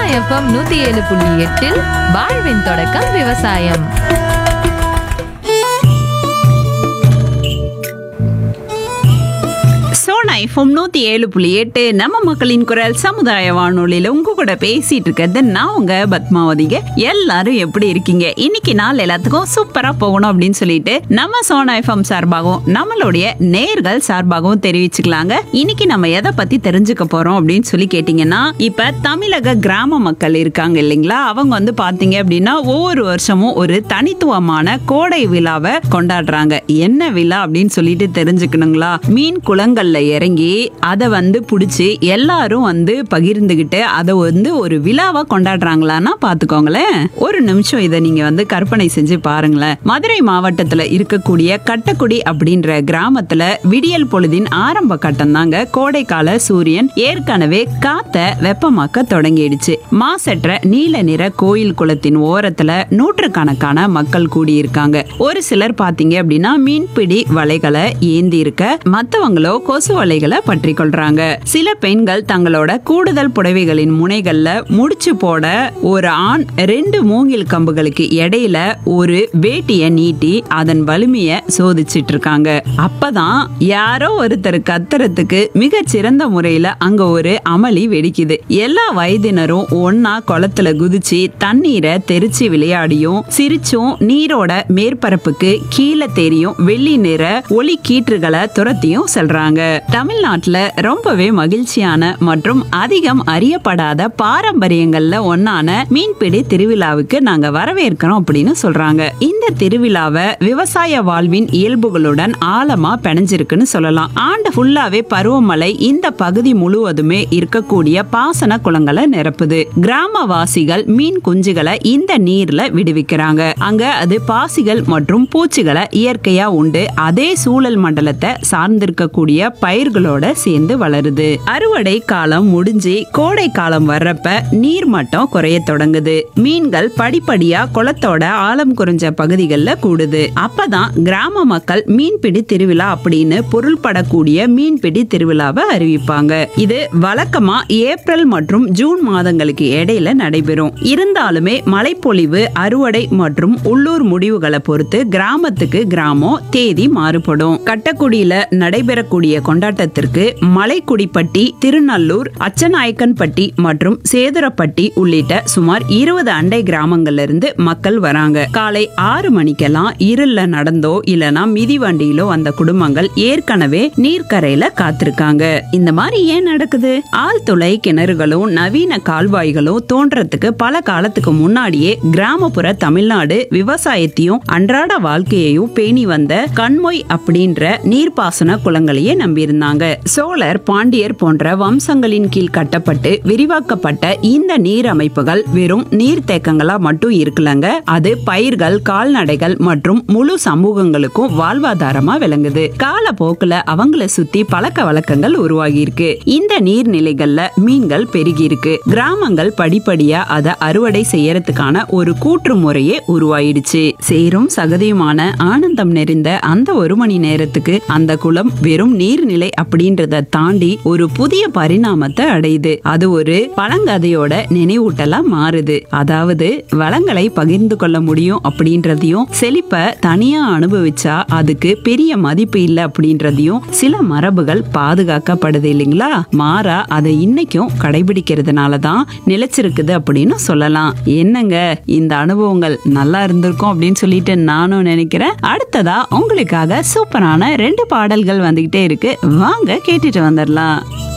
FM நூத்தி ஏழு புள்ளி எட்டில் வாழ்வின் தொடக்கம் விவசாயம் சோனா எஃப்எம் நூத்தி ஏழு புள்ளி எட்டு நம்ம மக்களின் குரல் சமுதாய வானொலியில உங்க கூட பேசிட்டு இருக்கிறது நான் உங்க பத்மாவதிங்க எல்லாரும் எப்படி இருக்கீங்க இன்னைக்கு நாள் எல்லாத்துக்கும் சூப்பரா போகணும் அப்படின்னு சொல்லிட்டு நம்ம சோனா எஃப்எம் சார்பாகவும் நம்மளுடைய நேர்கள் சார்பாகவும் தெரிவிச்சுக்கலாங்க இன்னைக்கு நம்ம எதை பத்தி தெரிஞ்சுக்க போறோம் அப்படின்னு சொல்லி கேட்டீங்கன்னா இப்ப தமிழக கிராம மக்கள் இருக்காங்க இல்லைங்களா அவங்க வந்து பாத்தீங்க அப்படின்னா ஒவ்வொரு வருஷமும் ஒரு தனித்துவமான கோடை விழாவை கொண்டாடுறாங்க என்ன விழா அப்படின்னு சொல்லிட்டு தெரிஞ்சுக்கணுங்களா மீன் குளங்கள்ல இறங்கி அதை வந்து பிடிச்சி எல்லாரும் வந்து பகிர்ந்துகிட்டு அதை வந்து ஒரு விழாவா கொண்டாடுறாங்களான்னா பாத்துக்கோங்களேன் ஒரு நிமிஷம் இதை நீங்க வந்து கற்பனை செஞ்சு பாருங்களேன் மதுரை மாவட்டத்துல இருக்கக்கூடிய கட்டக்குடி அப்படின்ற கிராமத்துல விடியல் பொழுதின் ஆரம்ப கட்டம் தாங்க கோடைக்கால சூரியன் ஏற்கனவே காத்த வெப்பமாக்க தொடங்கிடுச்சு மாசற்ற நீல நிற கோயில் குளத்தின் ஓரத்துல நூற்றுக்கணக்கான மக்கள் கூடியிருக்காங்க ஒரு சிலர் பாத்தீங்க அப்படின்னா மீன்பிடி வலைகளை ஏந்தி இருக்க மத்தவங்களோ கொசு வலைகளை பற்றி கொள்றாங்க சில பெண்கள் தங்களோட கூடுதல் புடவைகளின் முனைகள்ல முடிச்சு போட ஒரு ஆண் ரெண்டு மூங்கில் கம்புகளுக்கு இடையில ஒரு வேட்டிய நீட்டி அதன் வலிமைய சோதிச்சிட்டு இருக்காங்க அப்பதான் யாரோ ஒருத்தர் கத்துறதுக்கு மிகச் சிறந்த முறையில அங்க ஒரு அமளி வெடிக்குது எல்லா வயதினரும் ஒன்னா குளத்துல குதிச்சு தண்ணீரை தெரிச்சு விளையாடியும் சிரிச்சும் நீரோட மேற்பரப்புக்கு கீழே தெரியும் வெள்ளி நிற ஒளி கீற்றுகளை துரத்தியும் செல்றாங்க தமிழ்நாட்டுல ரொம்பவே மகிழ்ச்சியான மற்றும் அதிகம் அறியப்படாத பாரம்பரியங்கள்ல ஒன்னான மீன்பிடி திருவிழாவுக்கு நாங்க வரவேற்கிறோம் அப்படின்னு சொல்றாங்க இந்த திருவிழாவை விவசாய வாழ்வின் இயல்புகளுடன் ஆழமா பிணைஞ்சிருக்குன்னு சொல்லலாம் ஆண்டு ஃபுல்லாவே பருவமழை இந்த பகுதி முழுவதுமே இருக்கக்கூடிய பாசன குளங்களை நிரப்புது கிராமவாசிகள் மீன் குஞ்சுகளை இந்த நீர்ல விடுவிக்கிறாங்க அங்க அது பாசிகள் மற்றும் பூச்சிகளை இயற்கையா உண்டு அதே சூழல் மண்டலத்தை சார்ந்திருக்கக்கூடிய பயிர்களோட சேர்ந்து வளருது அறுவடை காலம் முடிஞ்சு கோடை காலம் வர்றப்ப நீர் மட்டம் குறைய தொடங்குது மீன்கள் படிப்படியா குளத்தோட ஆழம் குறைஞ்ச பகுதிகளில் கூடுது அப்பதான் கிராம மக்கள் மீன்பிடி திருவிழா அப்படின்னு பொருள்படக்கூடிய மீன்பிடி திருவிழாவை அறிவிப்பாங்க இது வழக்கமா ஏப்ரல் மற்றும் ஜூன் மாதங்களுக்கு இடையில நடைபெறும் இருந்தாலுமே மழைப்பொழிவு அறுவடை மற்றும் உள்ளூர் முடிவுகளை பொறுத்து கிராமத்துக்கு கிராமம் தேதி மாறுபடும் கட்டக்குடியில நடைபெறக்கூடிய கொண்டாட்டத்திற்கு மலைக்குடிப்பட்டி திருநல்லூர் அச்சநாயக்கன்பட்டி மற்றும் சேதுரப்பட்டி உள்ளிட்ட சுமார் இருபது அண்டை கிராமங்கள்ல இருந்து மக்கள் வராங்க காலை ஆறு மணிக்கெல்லாம் இருள்ல நடந்தோ இல்லனா மிதிவண்டியிலோ வந்த குடும்பங்கள் ஏற்கனவே நீர்க்கரையில காத்திருக்காங்க இந்த மாதிரி ஏன் நடக்குது ஆழ்துளை கிணறுகளும் நவீன கால்வாய்களும் தோன்றதுக்கு பல காலத்துக்கு முன்னாடியே கிராமப்புற தமிழ்நாடு விவசாயத்தையும் அன்றாட வாழ்க்கையையும் பேணி வந்த கண்மொய் அப்படின்ற நீர்ப்பாசன குளங்களையே நம்பியிருந்தாங்க சோழர் பாண்டியர் போன்ற வம்சங்களின் கீழ் கட்டப்பட்டு விரிவாக்கப்பட்ட இந்த நீர் அமைப்புகள் வெறும் நீர்த்தேக்கங்களா மட்டும் இருக்கலங்க அது பயிர்கள் கால்நடைகள் மற்றும் முழு சமூகங்களுக்கும் வாழ்வாதாரமா விளங்குது காலப்போக்குல அவங்கள சுத்தி பழக்க வழக்கங்கள் உருவாகி இருக்கு இந்த நீர்நிலைகள்ல மீன்கள் பெருகி இருக்கு கிராமங்கள் படிப்படியா அதை அறுவடை செய்யறதுக்கான ஒரு கூற்று முறையே உருவாயிடுச்சு சேரும் சகதியுமான ஆனந்தம் நிறைந்த அந்த ஒரு மணி நேரத்துக்கு அந்த குளம் வெறும் நீர்நிலை அப்படின்றத தாண்டி ஒரு புதிய பரிணாமத்தை அடையுது அது ஒரு பழங்கதையோட நினைவூட்டலா மாறுது அதாவது வளங்களை பகிர்ந்து கொள்ள முடியும் அப்படின்றதையும் செழிப்ப தனியா அனுபவிச்சா அதுக்கு பெரிய மதிப்பு இல்லை அப்படின்றதையும் சில மரபுகள் பாதுகாக்கப்படுது இல்லைங்களா மாறா அதை இன்னைக்கும் கடைபிடிக்கிறதுனால தான் நிலைச்சிருக்குது அப்படின்னு சொல்லலாம் என்னங்க இந்த அனுபவங்கள் நல்லா இருந்திருக்கும் அப்படின்னு சொல்லிட்டு நானும் நினைக்கிறேன் அடுத்ததா உங்களுக்காக சூப்பரான ரெண்டு பாடல்கள் வந்துகிட்டே இருக்கு வாங்க கேட்டுட்டு வந்துடலாம்